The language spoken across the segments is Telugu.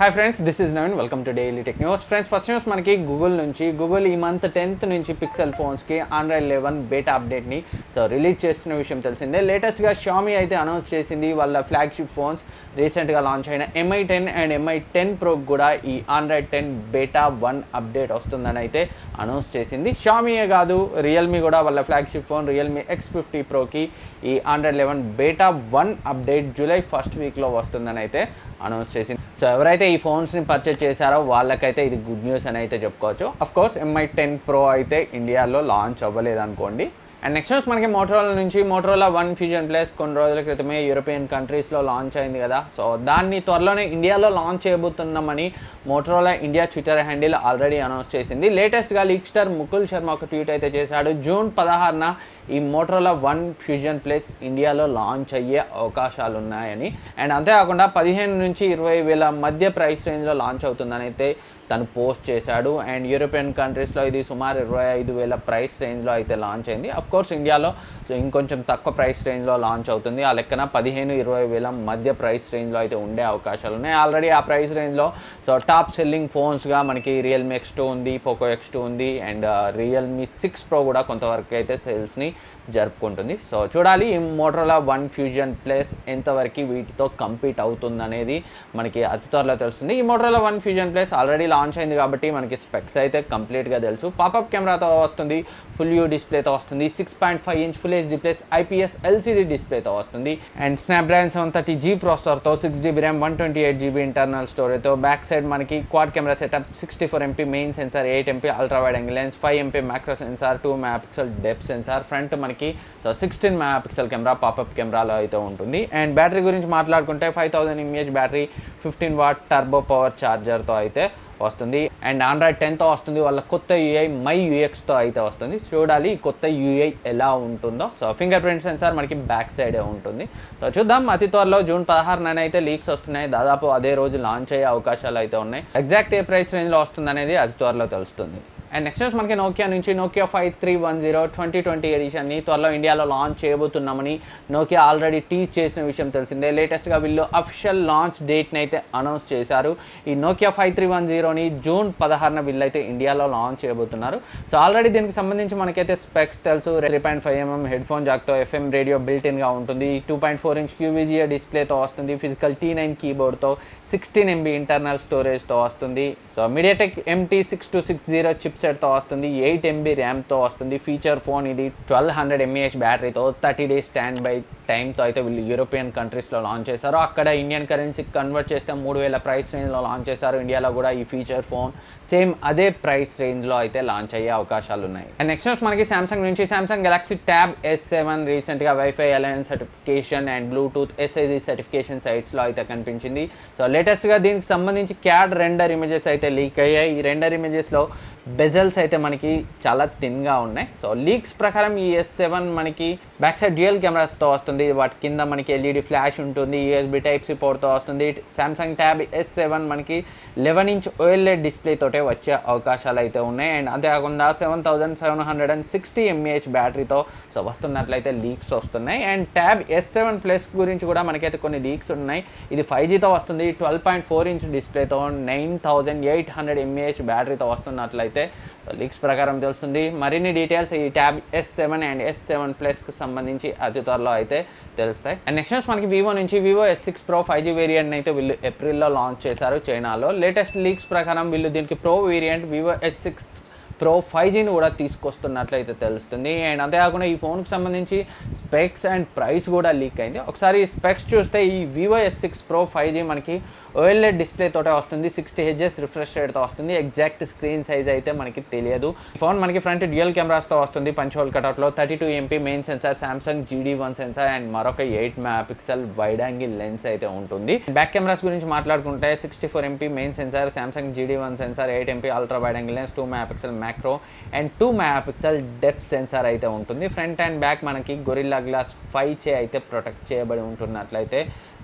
hi friends this is Naveen welcome to daily tech news friends first news మనకి గూగుల్ నుంచి గూగుల్ ఈ మంత్ టెన్త్ నుంచి పిక్సెల్ ఫోన్స్కి ఆండ్రాయిడ్ లెవెన్ బేటా అప్డేట్ని సో రిలీజ్ చేస్తున్న విషయం తెలిసిందే లేటెస్ట్గా షామీ అయితే అనౌన్స్ చేసింది వాళ్ళ ఫ్లాగ్షిప్ ఫోన్స్ రీసెంట్గా లాంచ్ అయిన MI ten and MI ten ప్రోకి కూడా ఈ Android ten beta one update వస్తుందని అయితే అనౌన్స్ చేసింది షామీయే కాదు రియల్మీ కూడా వాళ్ళ flagship phone Realme X fifty ప్రోకి ఈ Android eleven beta one update July first వీక్లో వస్తుందని అయితే అనౌన్స్ చేసింది సో ఎవరైతే ఈ ఫోన్స్ని పర్చేస్ చేశారో వాళ్ళకైతే ఇది గుడ్ న్యూస్ అని అయితే చెప్పుకోవచ్చు of course MI ten pro అయితే ఇండియాలో లాంచ్ అవ్వలేదు అనుకోండి అండ్ నెక్స్ట్ న్యూస్ మనకి మోటరోలా నుంచి మోటరోలా వన్ ఫ్యూజన్ ప్లస్ కొన్ని రోజుల క్రితమే యూరోపియన్ కంట్రీస్లో లాంచ్ అయింది కదా సో దాన్ని త్వరలోనే ఇండియాలో లాంచ్ చేయబోతున్నామని Motorola India Twitter handle already announce చేసింది లేటెస్ట్గా లీక్ స్టార్ ముకుల్ శర్మ ఒక ట్వీట్ అయితే చేశాడు జూన్ పదహారున ఈ మోటరోలా వన్ ఫ్యూజన్ ప్లస్ ఇండియాలో లాంచ్ అయ్యే అవకాశాలు ఉన్నాయని అండ్ అంతేకాకుండా పదిహేను నుంచి ఇరవై వేల మధ్య ప్రైస్ రేంజ్లో లాంచ్ అవుతుందని అయితే తను పోస్ట్ చేశాడు అండ్ యూరోపియన్ కంట్రీస్లో ఇది సుమారు ఇరవై ఐదు వేల ప్రైస్ రేంజ్లో అయితే లాంచ్ అయింది అఫ్ కోర్స్ ఇండియాలో సో ఇంకొంచెం తక్కువ ప్రైస్ రేంజ్లో లాంచ్ అవుతుంది ఆ లెక్కన పదిహేను ఇరవై వేల మధ్య ప్రైస్ రేంజ్లో అయితే ఉండే అవకాశాలు ఉన్నాయి ఆల్రెడీ ఆ ప్రైస్ రేంజ్లో సో టాప్ సెల్లింగ్ ఫోన్స్గా మనకి రియల్మీ ఎక్స్ టూ ఉంది పోకో ఎక్స్ టూ ఉంది అండ్ రియల్మీ సిక్స్ ప్రో కూడా కొంతవరకు అయితే సేల్స్ని జరుపుకుంటుంది సో చూడాలి ఈ మోటరోలా వన్ ఫ్యూజన్ ప్లస్ ఎంతవరకు వీటితో కంపీట్ అవుతుంది అనేది మనకి అతి త్వరలో తెలుస్తుంది ఈ Motorola one fusion plus already launch అయింది కాబట్టి మనకి స్పెక్స్ అయితే కంప్లీట్గా తెలుసు పాపప్ కెమెరాతో వస్తుంది ఫుల్ యూ డిస్ప్లేతో వస్తుంది six point five inch full HD plus IPS LCD డిస్ప్లేతో వస్తుంది and Snapdragon seven thirty G ప్రాసెసర్తో six GB RAM one twenty eight GB internal స్టోరేజ్తో బ్యాక్ సైడ్ మనకి quad camera setup sixty four MP main sensor eight MP ultra wide angle lens five MP macro sensor two mega pixel depth sensor front మనకి so sixteen mega pixel camera popup కెమెరాలో అయితే ఉంటుంది అండ్ బ్యాటరీ గురించి మాట్లాడుకుంటే five thousand mAh battery fifteen watt turbo power ఛార్జర్తో అయితే వస్తుంది అండ్ ఆండ్రాయిడ్ టెన్తో వస్తుంది వాళ్ళ కొత్త యూఐ మై యూఎక్స్తో అయితే వస్తుంది చూడాలి ఈ కొత్త యూఐ ఎలా ఉంటుందో సో ఫింగర్ ప్రింట్ సెన్సార్ మనకి బ్యాక్ సైడే ఉంటుంది సో చూద్దాం అతి త్వరలో జూన్ పదహారున అయితే లీక్స్ వస్తున్నాయి దాదాపు అదే రోజు లాంచ్ అయ్యే అవకాశాలు అయితే ఉన్నాయి ఎగ్జాక్ట్ ఏ ప్రైస్ రేంజ్లో వస్తుంది అనేది అతి త్వరలో తెలుస్తుంది అండ్ నెక్స్ట్ న్యూస్ మనకి నోకియా నుంచి Nokia five three one zero twenty twenty ఎడిషన్ని త్వరలో ఇండియాలో లాంచ్ చేయబోతున్నామని నోకియా ఆల్రెడీ టీచ్ చేసిన విషయం తెలిసిందే లేటెస్ట్గా వీళ్ళు అఫిషియల్ లాంచ్ డేట్ని అయితే అనౌన్స్ చేశారు ఈ నోకియా ఫైవ్ త్రీ వన్ జీరోని జూన్ పదహారున వీళ్ళైతే ఇండియాలో లాంచ్ చేయబోతున్నారు సో ఆల్రెడీ దీనికి సంబంధించి మనకైతే స్పెక్స్ తెలుసు three point five MM headphone జాక్తో ఎఫ్ఎం రేడియో బిల్టిన్గా ఉంటుంది two point four inch QVGA డిస్ప్లేతో వస్తుంది ఫిజికల్ టీ నైన్ కీబోర్డ్తో సిక్స్టీన్ ఎంబీ ఇంటర్నల్ స్టోరేజ్తో వస్తుంది so MediaTek MT six two six zero chip సెట్తో వస్తుంది ఎయిట్ ఎంబీ ర్యామ్తో వస్తుంది ఫీచర్ ఫోన్ ఇది ట్వెల్వ్ హండ్రెడ్ ఎంఏహెచ్ బ్యాటరీతో థర్టీ డేస్ స్టాండ్ బై టైంతో అయితే వీళ్ళు యూరోపియన్ కంట్రీస్లో లాంచ్ చేశారు అక్కడ ఇండియన్ కరెన్సీ కన్వర్ట్ చేస్తే మూడు వేల ప్రైస్ రేంజ్లో లాంచ్ చేశారు ఇండియాలో కూడా ఈ ఫీచర్ ఫోన్ సేమ్ అదే ప్రైస్ రేంజ్లో అయితే లాంచ్ అయ్యే అవకాశాలు ఉన్నాయి అండ్ నెక్స్ట్ న్యూస్ మనకి సామ్సంగ్ నుంచి Samsung Galaxy tab S seven రీసెంట్గా WiFi alliance certification and Bluetooth SIG certification సైట్స్లో అయితే కనిపించింది సో లేటెస్ట్గా దీనికి సంబంధించి క్యాడ్ రెండర్ ఇమేజెస్ అయితే లీక్ అయ్యాయి ఈ రెండర్ ఇమేజెస్లో బెజల్స్ అయితే మనకి చాలా థిన్గా ఉన్నాయి సో లీక్స్ ప్రకారం ఈ ఎస్ సెవెన్ మనకి బ్యాక్ సైడ్ డ్యూయల్ కెమెరాస్తో వస్తుంది వాటి కింద మనకి ఎల్ఈడి ఫ్లాష్ ఉంటుంది యూఎస్బి టైప్ సి పోర్ట్తో వస్తుంది సామ్సంగ్ ట్యాబ్ ఎస్ సెవెన్ మనకి లెవెన్ ఇంచ్ ఓఎల్ఎడ్ డిస్ప్లే తోటే వచ్చే అవకాశాలు అయితే ఉన్నాయి అండ్ అంతేకాకుండా seven thousand seven hundred and sixty mAh బ్యాటరీతో సో వస్తున్నట్లయితే లీక్స్ వస్తున్నాయి and tab S seven plus గురించి కూడా మనకైతే కొన్ని లీక్స్ ఉన్నాయి ఇది ఫైవ్ జీతో వస్తుంది ట్వెల్వ్ పాయింట్ ఫోర్ ఇంచ్ డిస్ప్లేతో nine thousand eight hundred mAh బ్యాటరీతో వస్తున్నట్లయితే లీక్స్ ప్రకారం తెలుస్తుంది మరిన్ని డీటెయిల్స్ ఈ tab S seven and S seven ప్లస్కి సంబంధించి అతి త్వరలో అయితే తెలుస్తాయి అండ్ నెక్స్ట్ న్యూస్ మనకి వివో నుంచి Vivo S six pro five G variant అయితే వీళ్ళు ఏప్రిల్లో లాంచ్ చేశారు చైనాలో లేటెస్ట్ లీక్స్ ప్రకారం వీళ్ళు దీనికి pro variant Vivo S six pro five జీని కూడా తీసుకొస్తున్నట్లయితే తెలుస్తుంది అండ్ అంతేకాకుండా ఈ ఫోన్కి సంబంధించి స్పెక్స్ అండ్ ప్రైస్ కూడా లీక్ అయింది ఒకసారి ఈ స్పెక్స్ చూస్తే ఈ Vivo S six pro five G మనకి ఓఎల్ఎడ్ డిస్ప్లే తోటే వస్తుంది సిక్స్టీ హెచ్ఎస్ రిఫ్రెష్ రేట్తో వస్తుంది ఎగ్జాక్ట్ స్క్రీన్ సైజ్ అయితే మనకి తెలియదు ఫోన్ మనకి ఫ్రంట్ డ్యూయల్ కెమెరాస్తో వస్తుంది పంచోల్ కటౌట్లో thirty two MP main sensor Samsung GD one sensor and మరొక eight mega pixel wide angle lens అయితే ఉంటుంది బ్యాక్ కెమెరాస్ గురించి మాట్లాడుకుంటే sixty four MP main sensor Samsung GD one sensor eight MP ultra wide angle lens two mega pixel macro and two mega pixel depth sensor అయితే ఉంటుంది ఫ్రంట్ అండ్ బ్యాక్ మనకి గొరిల్లా గ్లాస్ ఫైవ్ చే అయితే ప్రొటెక్ట్ చేయబడి ఉంటున్నట్లయితే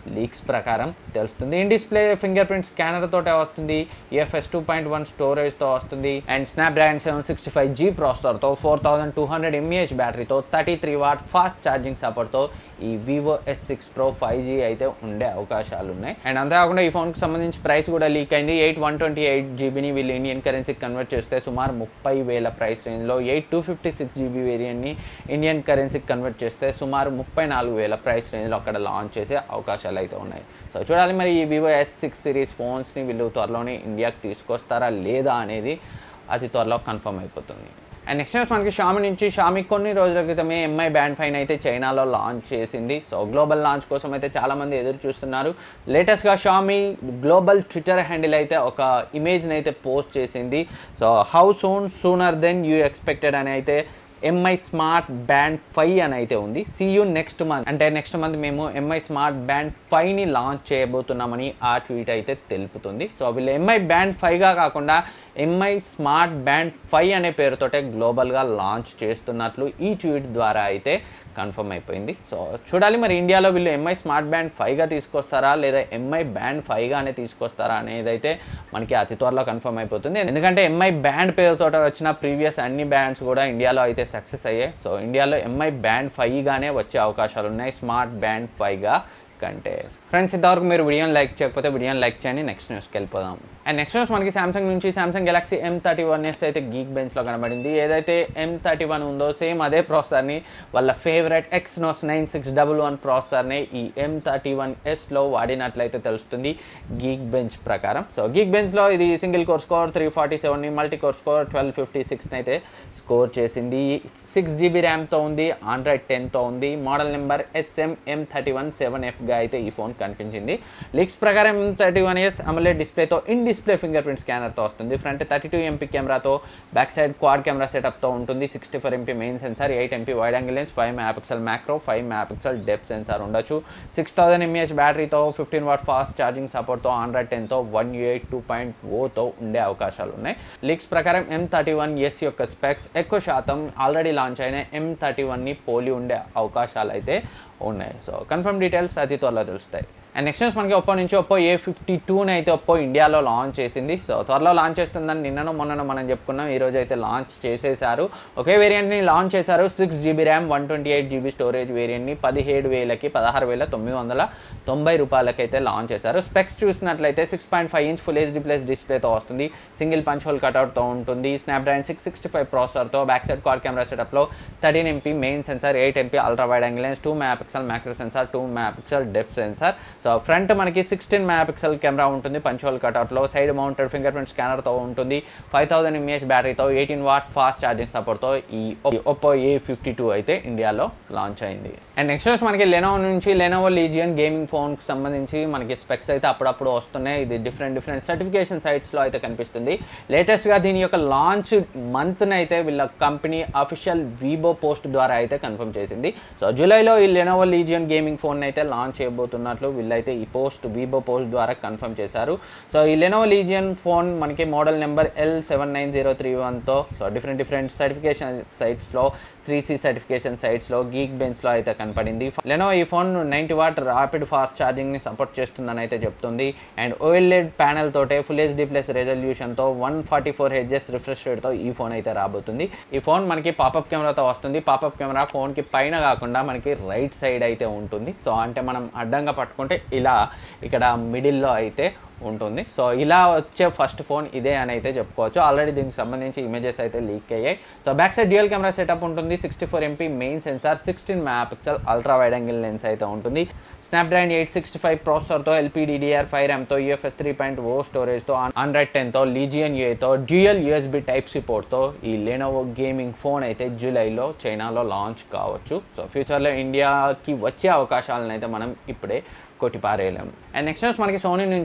లీక్స్ ప్రకారం తెలుస్తుంది in display finger print scanner తోటే వస్తుంది ఈఎఫ్ఎస్ టూ పాయింట్ వన్ స్టోరేజ్తో వస్తుంది and Snapdragon seven sixty five G ప్రాసెసర్తో four thousand two hundred mAh బ్యాటరీతో thirty three watt fast charging సపోర్ట్తో ఈ Vivo S six pro five G అయితే ఉండే అవకాశాలు ఉన్నాయి అండ్ అంతేకాకుండా ఈ ఫోన్కి సంబంధించి ప్రైస్ కూడా లీక్ అయింది ఎయిట్ వన్ ట్వంటీ ఎయిట్ జీబీని వీళ్ళు ఇండియన్ కరెన్సీకి కన్వర్ట్ చేస్తే సుమారు ముప్పై వేల ప్రైస్ రేంజ్లో eight two fifty six GB వేరియంట్ని ఇండియన్ కరెన్సీకి కన్వర్ట్ చేస్తే సుమారు ముప్పై నాలుగు వేల ప్రైస్ రేంజ్లో అక్కడ లాంచ్ చేసే అవకాశాలు అయితే ఉన్నాయి సో చూడాలి మరి ఈ వివో ఎస్ సిక్స్ సిరీస్ ఫోన్స్ని వీళ్ళు త్వరలోనే ఇండియాకి తీసుకొస్తారా లేదా అనేది అతి త్వరలో కన్ఫర్మ్ అయిపోతుంది అండ్ నెక్స్ట్ న్యూస్ మనకి షామి నుంచి షామి కొన్ని రోజుల క్రితమే ఎంఐ బ్యాండ్ ఫైన్ అయితే చైనాలో లాంచ్ చేసింది సో గ్లోబల్ లాంచ్ కోసం అయితే చాలామంది ఎదురు చూస్తున్నారు లేటెస్ట్గా షామి గ్లోబల్ ట్విట్టర్ హ్యాండిల్ అయితే ఒక ఇమేజ్ని అయితే పోస్ట్ చేసింది so how soon sooner than you expected అని అయితే ఎంఐ స్మార్ట్ బ్యాండ్ ఫైవ్ అని అయితే ఉంది సియూ నెక్స్ట్ మంత్ అంటే నెక్స్ట్ మంత్ మేము ఎంఐ స్మార్ట్ బ్యాండ్ ఫైవ్ని లాంచ్ చేయబోతున్నామని ఆ ట్వీట్ అయితే తెలుపుతుంది సో వీళ్ళు ఎంఐ బ్యాండ్ ఫైవ్గా కాకుండా ఎంఐ స్మార్ట్ బ్యాండ్ ఫైవ్ అనే పేరుతోటే గ్లోబల్గా లాంచ్ చేస్తున్నట్లు ఈ ట్వీట్ ద్వారా అయితే కన్ఫర్మ్ అయిపోయింది సో చూడాలి మరి ఇండియాలో వీళ్ళు ఎంఐ స్మార్ట్ బ్యాండ్ ఫైవ్గా తీసుకొస్తారా లేదా ఎంఐ బ్యాండ్ ఫైవ్గానే తీసుకొస్తారా అనేది అయితే మనకి అతి త్వరలో కన్ఫర్మ్ అయిపోతుంది ఎందుకంటే ఎంఐ బ్యాండ్ పేరుతో వచ్చిన ప్రీవియస్ అన్ని బ్యాండ్స్ కూడా ఇండియాలో అయితే సక్సెస్ అయ్యాయి సో ఇండియాలో ఎంఐ బ్యాండ్ ఫైవ్గానే వచ్చే అవకాశాలు ఉన్నాయి స్మార్ట్ బ్యాండ్ ఫైవ్గా కంటే ఫ్రెండ్స్ ఇంతవరకు మీరు వీడియోని లైక్ చేయకపోతే వీడియోని లైక్ చేయండి నెక్స్ట్ న్యూస్కి వెళ్ళిపోదాం అండ్ నెక్స్ట్ న్యూస్ మనకి సామ్సంగ్ నుంచి Samsung Galaxy M thirty one S అయితే గీక్ బెంచ్లో కనబడింది ఏదైతే ఎం థర్టీ వన్ ఉందో సేమ్ అదే ప్రాసెసర్ని వాళ్ళ favourite Exynos nine six double one ప్రాసెసర్ని ఈ ఎం థర్టీ వన్ ఎస్లో వాడినట్లయితే తెలుస్తుంది గీక్ బెంచ్ ప్రకారం సో గీక్ బెంచ్లో ఇది single core score three forty సెవెన్ని multi core score twelve fifty సిక్స్ని అయితే స్కోర్ చేసింది సిక్స్ జీబీ ర్యామ్తో ఉంది ఆండ్రాయిడ్ టెన్తో ఉంది model number SM M thirty one seven ఎఫ్గా అయితే ఈ ఫోన్ కనిపించింది లీక్స్ ప్రకారం M thirty one S AMOLED డిస్ప్లేతో ఇన్ డిస్ప్లే ఫింగర్ ప్రింట్ స్కానర్తో వస్తుంది ఫ్రంట్ థర్టీ టూ ఎంపీ కెమెరాతో బ్యాక్ సైడ్ క్వాడ్ కెమెరా సెటప్తో ఉంటుంది sixty four MP main sensor eight MP wide angle lens five mega pixel macro five mega pixel depth sensor ఉండొచ్చు సిక్స్ థౌసండ్ ఎంఏహెచ్ బ్యాటరీతో ఫిఫ్టీన్ వాట్ ఫాస్ట్ ఛార్జింగ్ సపోర్ట్తో ఆండ్రాయిడ్ టెన్తో వన్ ఎయిట్ టూ పాయింట్ ఓతో ఉండే అవకాశాలు ఉన్నాయి లీక్స్ ప్రకారం ఎం థర్టీ వన్ ఎస్ యొక్క స్పెక్స్ ఎక్కువ శాతం ఆల్రెడీ లాంచ్ అయిన ఎం థర్టీ వన్ని పోలి ఉండే అవకాశాలు అయితే ఉన్నాయి సో కన్ఫర్మ్ డీటెయిల్స్ అతి త్వరలో తెలుస్తాయి అండ్ నెక్స్ట్ న్యూస్ మనకి ఒప్పో నుంచి ఒప్పో ఏ ఫిఫ్టీ టూని అయితే ఒప్పో ఇండియాలో లాంచ్ చేసింది సో త్వరలో లాంచ్ చేస్తుందని నిన్ననో మొన్ననో మనం చెప్పుకున్నాం ఈ రోజు అయితే లాంచ్ చేసేసారు ఒకే వేరియంట్ని లాంచ్ చేశారు six GB RAM one twenty eight GB storage వేరియంట్ని పదిహేడు వేలకి పదహారు వేల తొమ్మిది వందల తొంభై రూపాయలకి అయితే లాంచ్ చేశారు స్పెక్స్ చూసినట్లయితే six point five inch full HD plus డిస్ప్లేతో వస్తుంది సింగిల్ పంచ్ హోల్ కట్అవుట్తో ఉంటుంది స్నాప్డ్రాగన్ సిక్స్ సిక్స్టీ ఫైవ్ ప్రాసెసర్తో బ్యాక్ సైడ్ క్వాడ్ కెమెరా సెటప్లో thirteen MP main sensor eight MP ultra wide angle lens two mega pixel macro sensor two mega pixel depth sensor so front మనకి సిక్స్టీన్ మెగా పిక్సెల్ కెమెరా ఉంటుంది పంచోల్ కట్అవుట్లో సైడ్ మౌంటెడ్ ఫింగర్ ప్రింట్ స్కానర్తో ఉంటుంది ఫైవ్ థౌసండ్ ఎంఏహెచ్ బ్యాటరీతో ఎయిటీన్ వాట్ ఫాస్ట్ ఛార్జింగ్ సపోర్ట్తో ఈ ఒప్పో ఏ ఫిఫ్టీ టూ అయితే ఇండియాలో లాంచ్ అయింది అండ్ నెక్స్ట్ వచ్చి మనకి లెనోవో నుంచి లెనోవో లీజియన్ గేమింగ్ ఫోన్కి సంబంధించి మనకి స్పెక్స్ అయితే అప్పుడప్పుడు వస్తున్నాయి ఇది డిఫరెంట్ డిఫరెంట్ సర్టిఫికేషన్ సైట్స్లో అయితే కనిపిస్తుంది లేటెస్ట్గా దీని యొక్క లాంచ్ మంత్ని అయితే వీళ్ళ కంపెనీ అఫీషియల్ వీబో పోస్ట్ ద్వారా అయితే కన్ఫర్మ్ చేసింది సో జూలైలో ఈ లెనోవో లీజియన్ గేమింగ్ ఫోన్ అయితే లాంచ్ చేయబోతున్నట్లు వీళ్ళైతే ఈ పోస్ట్ వీబో పోస్ట్ ద్వారా కన్ఫర్మ్ చేశారు సో ఈ లెనోవో లీజియన్ ఫోన్ మనకి model number L seven nine zero three వన్తో సో డిఫరెంట్ డిఫరెంట్ సర్టిఫికేషన్ సైట్స్లో త్రీ సి సర్టిఫికేషన్ సైట్స్లో గీక్ బెంచ్లో అయితే కనపడింది లెనోవో ఈ phone ninety watt rapid fast ఛార్జింగ్ని సపోర్ట్ చేస్తుందని అయితే చెప్తుంది అండ్ ఓఎల్ఎడ్ ప్యానల్ తోటే ఫుల్ హెచ్డి ప్లస్ రెజల్యూషన్తో one forty four HS refresh రేట్తో ఈ ఫోన్ అయితే రాబోతుంది ఈ ఫోన్ మనకి పాపప్ కెమెరాతో వస్తుంది పాపప్ కెమెరా ఫోన్కి పైన కాకుండా మనకి రైట్ సైడ్ అయితే ఉంటుంది సో అంటే మనం అడ్డంగా పట్టుకుంటే ఇలా ఇక్కడ మిడిల్లో అయితే ఉంటుంది సో ఇలా వచ్చే ఫస్ట్ ఫోన్ ఇదే అని అయితే చెప్పుకోవచ్చు ఆల్రెడీ దీనికి సంబంధించి ఇమేజెస్ అయితే లీక్ అయ్యాయి so back side dual camera setup ఉంటుంది sixty four MP main sensor sixteen mega megapixel ultra wide angle lens అయితే ఉంటుంది స్నాప్డ్రాగన్ ఎయిట్ సిక్స్టీ ఫైవ్ ప్రాసెసర్తో ఎల్పీడీడీఆర్ ఫైవ్ ర్యామ్తో యూఎఫ్ఎస్ త్రీ పాయింట్ ఓ స్టోరేజ్తో ఆండ్రాయిడ్ టెన్తో లీజియన్ యూఏతో డ్యూయల్ యూఎస్బి టైప్ సిపోర్ట్తో ఈ లెనోవో గేమింగ్ ఫోన్ అయితే జూలైలో చైనాలో లాంచ్ కావచ్చు సో ఫ్యూచర్లో ఇండియాకి వచ్చే అవకాశాలను అయితే మనం ఇప్పుడే కొట్టి పారేయలేము అండ్ నెక్స్ట్ న్యూస్ మనకి సోనీ నుంచి అనిక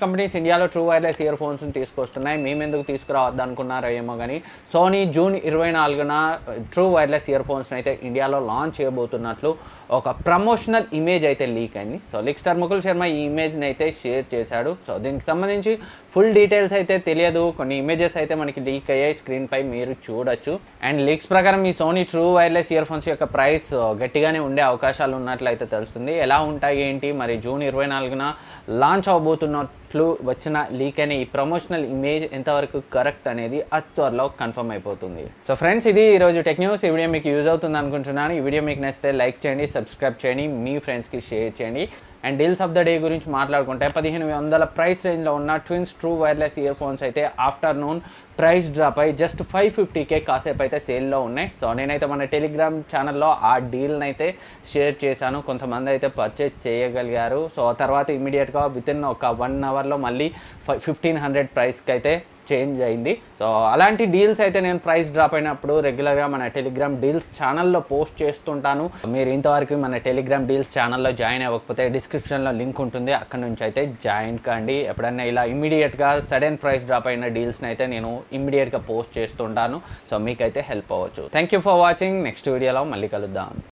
కంపెనీస్ ఇండియాలో ట్రూ వైర్లెస్ ఇయర్ ఫోన్స్ని తీసుకొస్తున్నాయి మేము ఎందుకు తీసుకురావద్దు అనుకున్నారో ఏమో కానీ సోనీ జూన్ ఇరవై నాలుగున ట్రూ వైర్లెస్ ఇయర్ ఫోన్స్ని అయితే ఇండియాలో లాంచ్ చేయబోతున్నట్లు ఒక ప్రమోషనల్ ఇమేజ్ అయితే లీక్ అయింది so leak star Mukul Sharma ఈ ఇమేజ్ని అయితే షేర్ చేశాడు సో దీనికి సంబంధించి ఫుల్ డీటెయిల్స్ అయితే తెలియదు కొన్ని ఇమేజెస్ అయితే మనకి లీక్ అయ్యాయి స్క్రీన్ పై మీరు చూడొచ్చు అండ్ లీక్స్ ప్రకారం ఈ Sony true wireless earphones యొక్క ప్రైస్ గట్టిగానే ఉండే అవకాశాలు ఉన్నట్లు అయితే తెలుస్తుంది ఎలా ఉంటాయి ఏంటి మరి జూన్ ఇరవై నాలుగున లాంచ్ అవబోతున్నట్లు వచ్చిన లీక్ అనే ఈ ప్రమోషనల్ ఇమేజ్ ఎంతవరకు కరెక్ట్ అనేది అతి త్వరలో కన్ఫర్మ్ అయిపోతుంది సో ఫ్రెండ్స్ ఇది ఈరోజు టెక్ న్యూస్ ఈ వీడియో మీకు యూజ్ అవుతుంది అనుకుంటున్నాను ఈ వీడియో మీకు నచ్చితే లైక్ చేయండి సబ్స్క్రైబ్ చేయండి మీ ఫ్రెండ్స్కి షేర్ చేయండి and deals of the day గురించి మాట్లాడుకుంటే పదిహేను వందల ప్రైస్ రేంజ్లో ఉన్న twins true wireless earphones అయితే ఆఫ్టర్నూన్ ప్రైస్ డ్రాప్ అయ్యి జస్ట్ ఫైవ్ ఫిఫ్టీకే కాసేపు అయితే సేల్లో ఉన్నాయి సో నేనైతే మన టెలిగ్రామ్ ఛానల్లో ఆ డీల్ని అయితే షేర్ చేశాను కొంతమంది అయితే పర్చేజ్ చేయగలిగారు సో తర్వాత ఇమీడియట్గా విత్ ఇన్ ఒక వన్ అవర్లో మళ్ళీ ఫిఫ్టీన్ హండ్రెడ్ ప్రైస్కి అయితే చేంజ్ అయింది సో అలాంటి డీల్స్ అయితే నేను ప్రైస్ డ్రాప్ అయినప్పుడు రెగ్యులర్గా మన టెలిగ్రామ్ డీల్స్ ఛానల్లో పోస్ట్ చేస్తుంటాను మీరు ఇంతవరకు మన టెలిగ్రామ్ డీల్స్ ఛానల్లో జాయిన్ అవ్వకపోతే డిస్క్రిప్షన్లో లింక్ ఉంటుంది అక్కడ నుంచి అయితే జాయిన్ కాండి ఎప్పుడైనా ఇలా ఇమీడియట్గా సడన్ ప్రైస్ డ్రాప్ అయిన డీల్స్ని అయితే నేను ఇమీడియట్గా పోస్ట్ చేస్తుంటాను సో మీకైతే హెల్ప్ అవ్వచ్చు thank you for watching next వీడియోలో మళ్ళీ కలుద్దాం